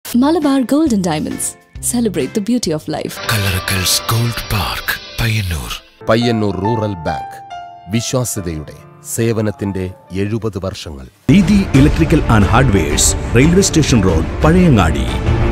Malabar Gold and Diamonds. Celebrate the beauty of life. Kallarackals gold park Payyanur Payyanur rural bank വിശ്വാസ്യതയുടെ സേവനത്തിന്റെ എഴുപത് വർഷങ്ങൾ Didi electrical and hardwares railway station road Pazhayangadi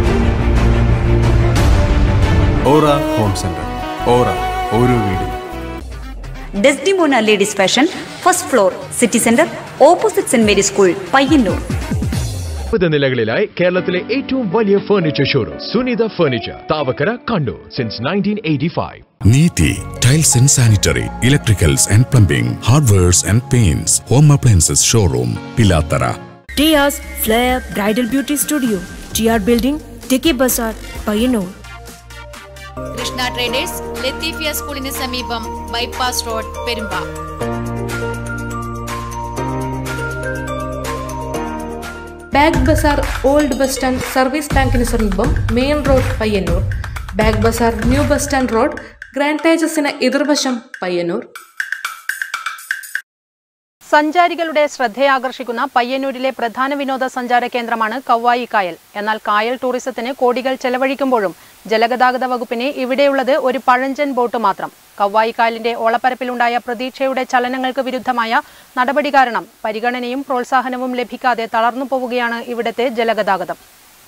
aura home centre aura ഓരോ വീടും Desdemona ladies fashion first floor city centre opposite saint Mary school Payyanur മുപ്പത് നിലകളിലായി കേരളത്തിലെ ഏറ്റവും വലിയ furniture showroom Sunitha furniture Thavakkara Kannur since nineteen eighty five Neethi tiles and sanitary electricals and plumbing hardwares and paints home appliances showroom Pilathara Tia's Flair Bridal Beauty Studio, TR Building, Dicky Bazaar, Payanur. Krishna traders Latheefiya സ്കൂളിന് സമീപം bypass road Perumba bag bazaar old bus stand service ബാങ്കിന് സമീപം main road Payyanur bag bazaar new bus stand road grand തേജസിന് എതിർവശം പയ്യന്നൂർ സഞ്ചാരികളുടെ ശ്രദ്ധയാകർഷിക്കുന്ന പയ്യന്നൂരിലെ പ്രധാന വിനോദസഞ്ചാര കേന്ദ്രമാണ് കവ്വായി കായൽ എന്നാൽ കായൽ ടൂറിസത്തിന് കോടികൾ ചെലവഴിക്കുമ്പോഴും ജലഗതാഗത വകുപ്പിന് ഇവിടെയുള്ളത് ഒരു പഴഞ്ചൻ ബോട്ട് മാത്രം കവ്വായി കായലിന്റെ ഓളപ്പരപ്പിലുണ്ടായ പ്രതീക്ഷയുടെ ചലനങ്ങൾക്ക് വിരുദ്ധമായ നടപടി കാരണം പരിഗണനയും പ്രോത്സാഹനവും ലഭിക്കാതെ തളർന്നു പോവുകയാണ് ഇവിടത്തെ ജലഗതാഗതം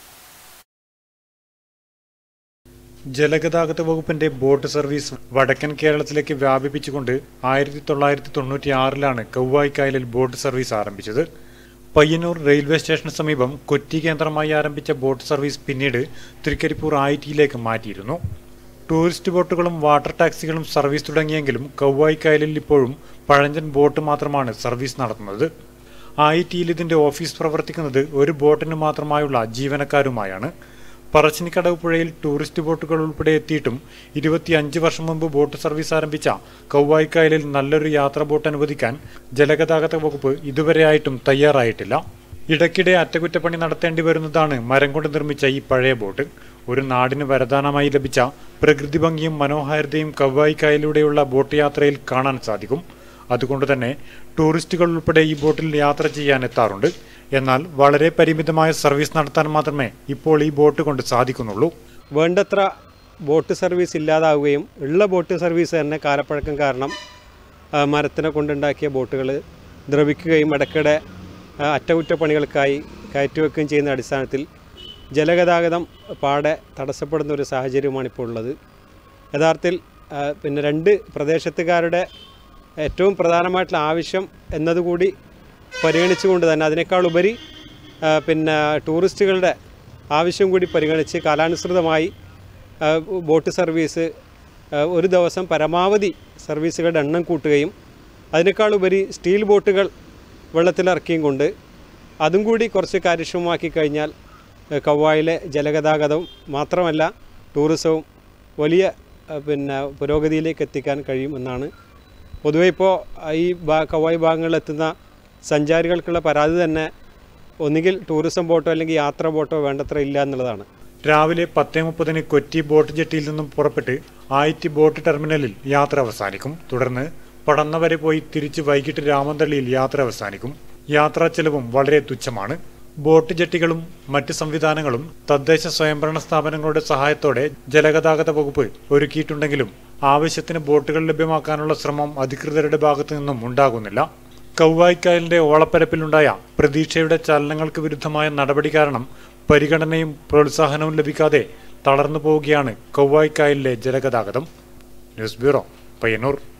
ജലഗതാഗത വകുപ്പിന്റെ ബോട്ട് സർവീസ് വടക്കൻ കേരളത്തിലേക്ക് വ്യാപിപ്പിച്ചുകൊണ്ട് ആയിരത്തി തൊള്ളായിരത്തി തൊണ്ണൂറ്റി ആറിലാണ് കൗവായിക്കായലിൽ ബോട്ട് സർവീസ് ആരംഭിച്ചത് പയ്യന്നൂർ റെയിൽവേ സ്റ്റേഷന് സമീപം കൊച്ചി കേന്ദ്രമായി ആരംഭിച്ച ബോട്ട് സർവീസ് പിന്നീട് തൃക്കരിപ്പൂർ ഐറ്റിയിലേക്ക് മാറ്റിയിരുന്നു ടൂറിസ്റ്റ് ബോട്ടുകളും വാട്ടർ ടാക്സികളും സർവീസ് തുടങ്ങിയെങ്കിലും കൗവായിക്കായലിൽ ഇപ്പോഴും പഴഞ്ചൻ ബോട്ട് മാത്രമാണ് സർവീസ് നടത്തുന്നത് ഐറ്റിയിൽ ഇതിന്റെ ഓഫീസ് പ്രവർത്തിക്കുന്നത് ഒരു ബോട്ടിന് മാത്രമായുള്ള ജീവനക്കാരുമായാണ് പറശ്ശിനിക്കടവ് പുഴയിൽ ടൂറിസ്റ്റ് ബോട്ടുകൾ ഉൾപ്പെടെ എത്തിയിട്ടും ഇരുപത്തിയഞ്ച് വർഷം മുമ്പ് ബോട്ട് സർവീസ് ആരംഭിച്ച കൗവായിക്കായലിൽ നല്ലൊരു യാത്രാ ബോട്ട് അനുവദിക്കാൻ ജലഗതാഗത വകുപ്പ് ഇതുവരെയായിട്ടും തയ്യാറായിട്ടില്ല ഇടയ്ക്കിടെ അറ്റകുറ്റപ്പണി നടത്തേണ്ടി വരുന്നതാണ് മരം കൊണ്ട് നിർമ്മിച്ച ഈ പഴയ ബോട്ട് ഒരു നാടിന് വരദാനമായി ലഭിച്ച പ്രകൃതി ഭംഗിയും മനോഹാരിതയും കവ്വായിക്കായലിലൂടെയുള്ള ബോട്ട് യാത്രയിൽ കാണാൻ സാധിക്കും അതുകൊണ്ട് തന്നെ ടൂറിസ്റ്റുകൾ ഉൾപ്പെടെ ഈ ബോട്ടിൽ യാത്ര ചെയ്യാൻ എത്താറുണ്ട് എന്നാൽ വളരെ പരിമിതമായ സർവീസ് നടത്താൻ മാത്രമേ ഇപ്പോൾ ഈ ബോട്ട് കൊണ്ട് സാധിക്കുന്നുള്ളൂ വേണ്ടത്ര ബോട്ട് സർവീസ് ഇല്ലാതാവുകയും ഉള്ള ബോട്ട് സർവീസ് തന്നെ കാലപ്പഴക്കം കാരണം ആ, മരത്തിനെ കൊണ്ടുണ്ടാക്കിയ ബോട്ടുകൾ ദ്രവിക്കുകയും ഇടയ്ക്കിടെ ആ, അറ്റകുറ്റപ്പണികൾക്കായി കയറ്റിവെക്കുകയും ചെയ്യുന്ന അടിസ്ഥാനത്തിൽ ജലഗതാഗതം പാടെ തടസ്സപ്പെടുന്ന ഒരു സാഹചര്യമാണ് ഇപ്പോൾ ഉള്ളത് യഥാർത്ഥത്തിൽ ആ, പിന്നെ രണ്ട് പ്രദേശത്തുകാരുടെ ഏറ്റവും പ്രധാനമായിട്ടുള്ള ആവശ്യം എന്നതുകൂടി പരിഗണിച്ചുകൊണ്ട് തന്നെ അതിനേക്കാൾ ഉപരി ആ, പിന്നെ ടൂറിസ്റ്റുകളുടെ ആവശ്യം കൂടി പരിഗണിച്ച് കാലാനുസൃതമായി ആ, ബോട്ട് സർവീസ് ആ, ഒരു ദിവസം പരമാവധി സർവീസുകളുടെ എണ്ണം കൂട്ടുകയും അതിനേക്കാൾ ഉപരി സ്റ്റീൽ ബോട്ടുകൾ വെള്ളത്തിലിറക്കിയും കൊണ്ട് അതും കൂടി കുറച്ച് കാര്യക്ഷമമാക്കി കഴിഞ്ഞാൽ ആ, കവ്വായിലെ ജലഗതാഗതവും മാത്രമല്ല ടൂറിസവും വലിയ ആ, പിന്നെ പുരോഗതിയിലേക്ക് എത്തിക്കാൻ കഴിയുമെന്നാണ് പൊതുവെ ഇപ്പോൾ ഈ ഭാ കവായി ഭാഗങ്ങളിലെത്തുന്ന സഞ്ചാരികൾക്കുള്ള പരാതി തന്നെ ഒന്നുകിൽ ടൂറിസം ബോട്ടോ അല്ലെങ്കിൽ യാത്രാ ബോട്ടോ വേണ്ടത്ര ഇല്ല എന്നുള്ളതാണ് രാവിലെ പത്തേ മുപ്പതിന് കൊച്ചി ബോട്ട് ജെട്ടിയിൽ നിന്നും പുറപ്പെട്ട് ആയിറ്റി ബോട്ട് ടെർമിനലിൽ യാത്ര അവസാനിക്കും തുടർന്ന് പടന്ന വരെ പോയി തിരിച്ച് വൈകിട്ട് രാമന്തള്ളിയിൽ യാത്ര അവസാനിക്കും യാത്രാ ചെലവും വളരെ തുച്ഛമാണ് ബോട്ട് ജെട്ടികളും മറ്റ് സംവിധാനങ്ങളും തദ്ദേശ സ്വയംഭരണ സ്ഥാപനങ്ങളുടെ സഹായത്തോടെ ജലഗതാഗത വകുപ്പ് ഒരുക്കിയിട്ടുണ്ടെങ്കിലും ആവശ്യത്തിന് ബോട്ടുകൾ ലഭ്യമാക്കാനുള്ള ശ്രമം അധികൃതരുടെ ഭാഗത്തു നിന്നും ഉണ്ടാകുന്നില്ല കൗവായിക്കായലിന്റെ ഓളപ്പരപ്പിലുണ്ടായ പ്രതീക്ഷയുടെ ചലനങ്ങൾക്ക് വിരുദ്ധമായ നടപടി കാരണം പരിഗണനയും പ്രോത്സാഹനവും ലഭിക്കാതെ തളർന്നു പോവുകയാണ് കൗവായിക്കായലിലെ ജലഗതാഗതം ന്യൂസ് ബ്യൂറോ പയ്യന്നൂർ